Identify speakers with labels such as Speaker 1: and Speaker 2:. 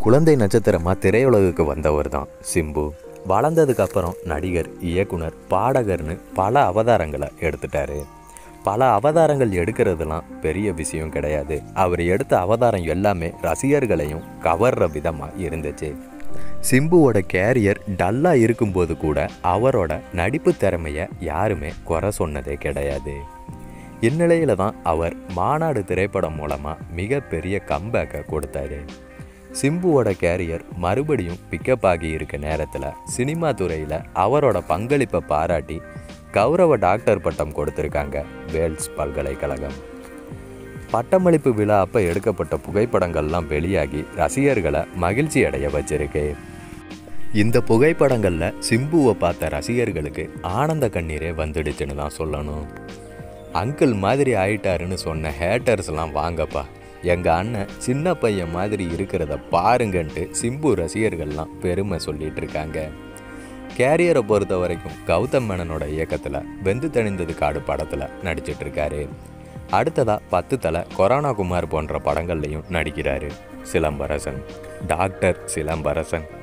Speaker 1: குழந்தை நட்சத்திரமாக திரையுலகுக்கு வந்தவர் தான் சிம்பு வளர்ந்ததுக்கு அப்புறம் நடிகர் இயக்குனர் பாடகர்னு பல அவதாரங்களை எடுத்துட்டாரு பல அவதாரங்கள் எடுக்கிறதுலாம் பெரிய விஷயம் கிடையாது அவர் எடுத்த அவதாரம் எல்லாமே ரசிகர்களையும் கவர்ற விதமாக இருந்துச்சு சிம்புவோட கேரியர் டல்லாக இருக்கும்போது கூட அவரோட நடிப்பு திறமையை யாருமே குறை சொன்னதே கிடையாது இந்நிலையில தான் அவர் மாநாடு திரைப்படம் மூலமாக மிகப்பெரிய கம்பேக்கை கொடுத்தாரு சிம்புவோட கேரியர் மறுபடியும் பிக்கப் ஆகி இருக்க நேரத்தில் சினிமா துறையில் அவரோட பங்களிப்பை பாராட்டி கௌரவ டாக்டர் பட்டம் கொடுத்துருக்காங்க வேல்ஸ் பல்கலைக்கழகம் பட்டமளிப்பு விழா அப்போ எடுக்கப்பட்ட புகைப்படங்கள்லாம் வெளியாகி ரசிகர்களை மகிழ்ச்சி அடைய வச்சிருக்கு இந்த புகைப்படங்களில் சிம்புவை பார்த்த ரசிகர்களுக்கு ஆனந்த கண்ணீரே வந்துடுச்சுன்னு தான் சொல்லணும் அங்கிள் மாதிரி ஆயிட்டாருன்னு சொன்ன ஹேட்டர்ஸ்லாம் வாங்கப்பா எங்கள் அண்ணன் சின்ன பையன் மாதிரி இருக்கிறத பாருங்கன்ட்டு சிம்பு ரசிகர்கள்லாம் பெருமை சொல்லிட்டு இருக்காங்க கேரியரை பொறுத்த வரைக்கும் கௌதம் மேனனோட இயக்கத்தில் வெந்து தணிந்தது காடு படத்தில் நடிச்சிட்டு இருக்காரு அடுத்ததா பத்து தலை கொரோனா குமார் போன்ற படங்கள்லையும் நடிக்கிறாரு சிலம்பரசன் டாக்டர் சிலம்பரசன்